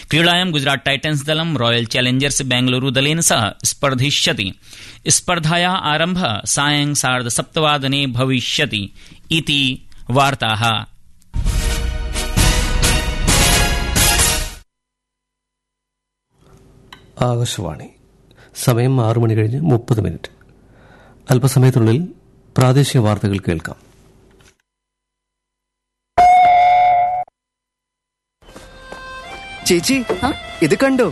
क्रीडायां गुजरात टाइटन्स दलं Royal Challengers Bengaluru दलेन सह स्पर्धिष्यति स्पर्धाया आरम्भ सायं सार्धसप्तवादने भविष्यति इति वार्ताः ആകാശവാണി സമയം ആറു മണി കഴിഞ്ഞ് മുപ്പത് മിനിറ്റ് അല്പസമയത്തിനുള്ളിൽ പ്രാദേശിക വാർത്തകൾ കേൾക്കാം ചേച്ചി ഇത് കണ്ടോ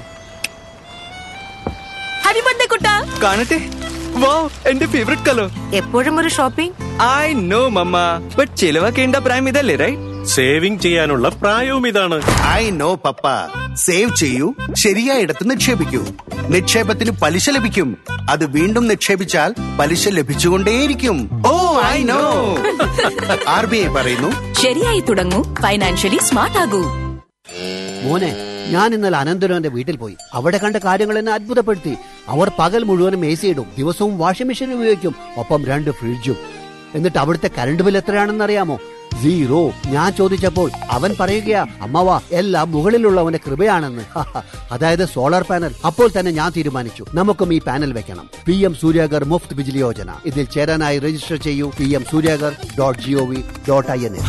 ഹാപ്പി ബർത്ത്ഡേ കുട്ടാ കാണട്ടെ വാ എന്റെ ഫേവറേറ്റ് കളർ എപ്പോഴും ഒരു shopping I know mamma but ചിലവാക്കേണ്ട പ്രായം ഇതല്ലേ റൈറ്റ് സേവിംഗ് ചെയ്യാനുള്ള പ്രായവും ഇതാണ് ഐ നോ പപ്പ സേവ് ചെയ്യൂ ശരിയായിടത്ത് നിക്ഷേപിക്കൂ നിക്ഷേപത്തിന് പലിശ ലഭിക്കും അത് വീണ്ടും നിക്ഷേപിച്ചാൽ പലിശ ലഭിച്ചുകൊണ്ടേയിരിക്കും oh I know R B I പറയുന്നു ശരിയായി തുടങ്ങൂ ഫൈനാൻഷ്യലി സ്മാർട്ട് ആകൂ മോനെ ഞാൻ ഇന്നലെ അനന്തരവന്റെ വീട്ടിൽ പോയി അവിടെ കണ്ട കാര്യങ്ങൾ എന്നെ അത്ഭുതപ്പെടുത്തി അവർ പകൽ മുഴുവനും എ സി ഇടും ദിവസവും വാഷിംഗ് മെഷീൻ ഉപയോഗിക്കും ഒപ്പം രണ്ട് ഫ്രിഡ്ജും എന്നിട്ട് അവിടുത്തെ കറണ്ട് ബിൽ എത്രയാണെന്ന് അറിയാമോ സീറോ ഞാൻ ചോദിച്ചപ്പോൾ അവൻ പറയുകയാ അമ്മവ എല്ലാം മുകളിലുള്ളവന്റെ കൃപയാണെന്ന് അതായത് സോളാർ പാനൽ അപ്പോൾ തന്നെ ഞാൻ തീരുമാനിച്ചു നമുക്കും ഈ പാനൽ വെക്കണം പി എം സൂര്യാഗർ മുഫ്ത് ബിജിലി യോജന ഇതിൽ ചേരാനായി രജിസ്റ്റർ ചെയ്യൂ P M Suryaghar dot G O V dot I N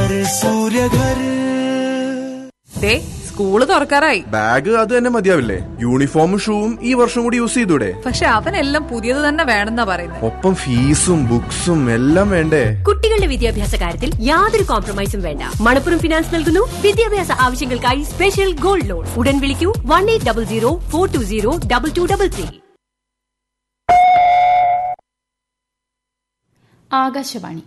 ദേ സ്കൂള് തുറക്കാറായി ബാഗ് അത് തന്നെ മതിയാവില്ലേ യൂണിഫോമും ഷൂവും ഈ വർഷം കൂടി യൂസ് ചെയ്തൂടെ പക്ഷെ അവനെല്ലാം പുതിയത് തന്നെ വേണമെന്നാ പറയുന്നത് ഒപ്പം ഫീസും ബുക്സും എല്ലാം വേണ്ടേ കുട്ടികളുടെ വിദ്യാഭ്യാസ കാര്യത്തിൽ യാതൊരു കോംപ്രമൈസും വേണ്ട മണപ്പുറം ഫിനാൻസ് നൽകുന്നു വിദ്യാഭ്യാസ ആവശ്യങ്ങൾക്കായി സ്പെഷ്യൽ ഗോൾഡ് ലോൺ ഉടൻ വിളിക്കൂ one eight double zero four two zero double two double three Akashvani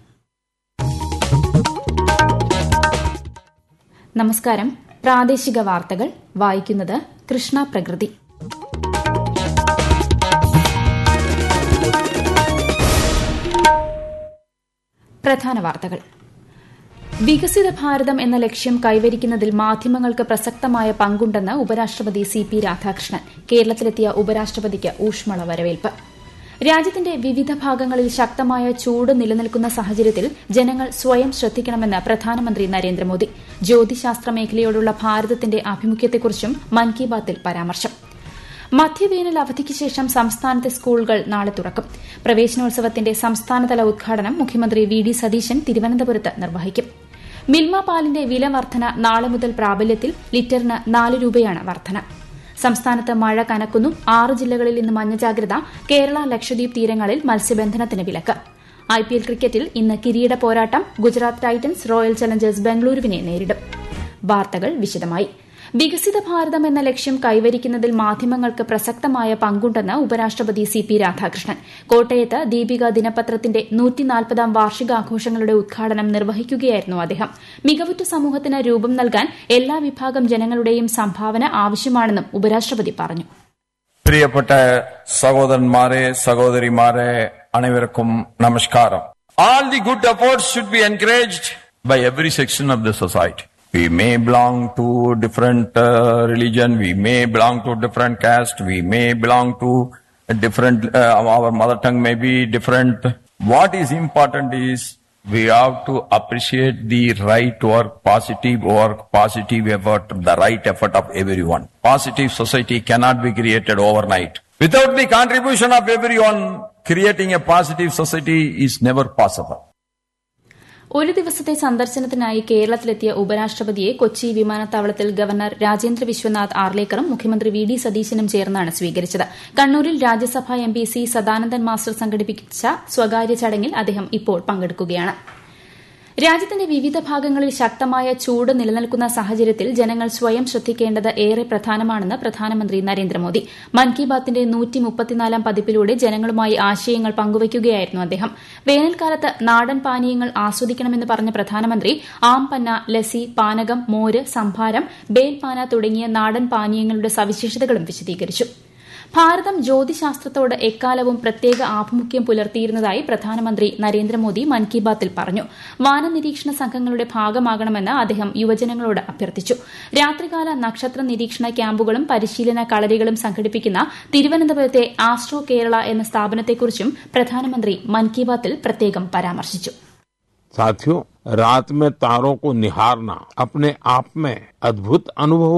നമസ്കാരം പ്രാദേശിക വാർത്തകൾ വായിക്കുന്നത് കൃഷ്ണ പ്രകൃതി പ്രധാന വാർത്തകൾ വികസിത ഭാരതം എന്ന ലക്ഷ്യം കൈവരിക്കുന്നതിൽ മാധ്യമങ്ങൾക്ക് പ്രസക്തമായ പങ്കുണ്ടെന്ന് ഉപരാഷ്ട്രപതി സി പി രാധാകൃഷ്ണൻ കേരളത്തിലെത്തിയ ഉപരാഷ്ട്രപതിക്ക് ഊഷ്മള വരവേൽപ്പ് രാജ്യത്തിന്റെ വിവിധ ഭാഗങ്ങളിൽ ശക്തമായ ചൂട് നിലനിൽക്കുന്ന സാഹചര്യത്തിൽ ജനങ്ങൾ സ്വയം ശ്രദ്ധിക്കണമെന്ന് പ്രധാനമന്ത്രി നരേന്ദ്രമോദി ജ്യോതിശാസ്ത്ര മേഖലയോടുള്ള ഭാരതത്തിന്റെ ആഭിമുഖ്യത്തെക്കുറിച്ചും മൻ കി ബാത്തിൽ പരാമർശം മധ്യവേനൽ അവധിക്ക് ശേഷം സംസ്ഥാനത്തെ സ്കൂളുകൾ നാളെ തുറക്കും പ്രവേശനോത്സവത്തിന്റെ സംസ്ഥാനതല ഉദ്ഘാടനം മുഖ്യമന്ത്രി വി ഡി സതീശൻ തിരുവനന്തപുരത്ത് നിർവഹിക്കും മിൽമ പാലിന്റെ വില വർധന നാളെ മുതൽ പ്രാബല്യത്തിൽ ലിറ്ററിന് നാല് രൂപയാണ് വർധന സംസ്ഥാനത്ത് മഴ കനക്കുന്നു ആറ് ജില്ലകളിൽ ഇന്ന് മഞ്ഞ ജാഗ്രത കേരള ലക്ഷദ്വീപ് തീരങ്ങളിൽ മത്സ്യബന്ധനത്തിന് വിലക്ക് ഐപിഎൽ ക്രിക്കറ്റിൽ ഇന്ന് കിരീട പോരാട്ടം ഗുജറാത്ത് ടൈറ്റൻസ് റോയൽ ചലഞ്ചേഴ്സ് ബംഗളൂരുവിനെ നേരിടും വാർത്തകൾ വിശദമായി വികസിത ഭാരതം എന്ന ലക്ഷ്യം കൈവരിക്കുന്നതിൽ മാധ്യമങ്ങൾക്ക് പ്രസക്തമായ പങ്കുണ്ടെന്ന് ഉപരാഷ്ട്രപതി സി പി രാധാകൃഷ്ണൻ കോട്ടയത്ത് ദീപിക ദിനപത്രത്തിന്റെ നൂറ്റിനാൽപ്പതാം വാർഷികാഘോഷങ്ങളുടെ ഉദ്ഘാടനം നിർവഹിക്കുകയായിരുന്നു അദ്ദേഹം മികവുറ്റ സമൂഹത്തിന് രൂപം നൽകാൻ എല്ലാ വിഭാഗം ജനങ്ങളുടെയും സംഭാവന ആവശ്യമാണെന്നും ഉപരാഷ്ട്രപതി പറഞ്ഞു പ്രിയപ്പെട്ട സഹോദരന്മാരെ സഹോദരിമാരെ അനേവർക്കും നമസ്കാരം all the good efforts should be encouraged by every section of the society We may belong to different uh, religion, we may belong to different caste, we may belong to a different, uh, our mother tongue may be different. What is important is we have to appreciate the right work, positive work, positive effort, the right effort of everyone. Positive society cannot be created overnight. Without the contribution of everyone, creating a positive society is never possible. ഒരു ദിവസത്തെ സന്ദർശനത്തിനായി കേരളത്തിലെത്തിയ ഉപരാഷ്ട്രപതിയെ കൊച്ചി വിമാനത്താവളത്തിൽ governor Rajendra Vishwanath ആർലേക്കറും മുഖ്യമന്ത്രി V D സതീശനും ചേർന്നാണ് സ്വീകരിച്ചത് കണ്ണൂരിൽ രാജ്യസഭാ M P C Sadanandan master സംഘടിപ്പിച്ച സ്വകാര്യ ചടങ്ങിൽ അദ്ദേഹം ഇപ്പോൾ പങ്കെടുക്കുകയാണ് രാജ്യത്തിന്റെ വിവിധ ഭാഗങ്ങളിൽ ശക്തമായ ചൂട് നിലനിൽക്കുന്ന സാഹചര്യത്തിൽ ജനങ്ങൾ സ്വയം ശ്രദ്ധിക്കേണ്ടത് ഏറെ പ്രധാനമാണെന്ന് പ്രധാനമന്ത്രി നരേന്ദ്രമോദി മൻ കി ബാത്തിന്റെ നൂറ്റിമുപ്പത്തിനാലാം പതിപ്പിലൂടെ ജനങ്ങളുമായി ആശയങ്ങൾ പങ്കുവയ്ക്കുകയായിരുന്നു അദ്ദേഹം വേനൽക്കാലത്ത് നാടൻ പാനീയങ്ങൾ ആസ്വദിക്കണമെന്ന് പറഞ്ഞ പ്രധാനമന്ത്രി ആംപന്ന ലസി പാനകം മോര് സംഭാരം ബേൽപാന തുടങ്ങിയ നാടൻ പാനീയങ്ങളുടെ സവിശേഷതകളും വിശദീകരിച്ചു ഭാരതം ജ്യോതിശാസ്ത്രത്തോട് എക്കാലവും പ്രത്യേക ആഭിമുഖ്യം പുലർത്തിയിരുന്നതായി പ്രധാനമന്ത്രി നരേന്ദ്രമോദി മൻ കി ബാത്തിൽ പറഞ്ഞു വാനനിരീക്ഷണ സംഘങ്ങളുടെ ഭാഗമാകണമെന്ന് അദ്ദേഹം യുവജനങ്ങളോട് അഭ്യർത്ഥിച്ചു രാത്രികാല നക്ഷത്ര നിരീക്ഷണ ക്യാമ്പുകളും പരിശീലന കളരികളും സംഘടിപ്പിക്കുന്ന തിരുവനന്തപുരത്തെ ആസ്ട്രോ കേരള എന്ന സ്ഥാപനത്തെക്കുറിച്ചും പ്രധാനമന്ത്രി മൻ കി ബാത്തിൽ പ്രത്യേകം പരാമർശിച്ചു साथियों रात में तारों को निहारना अपने आप में अद्भुत अनुभव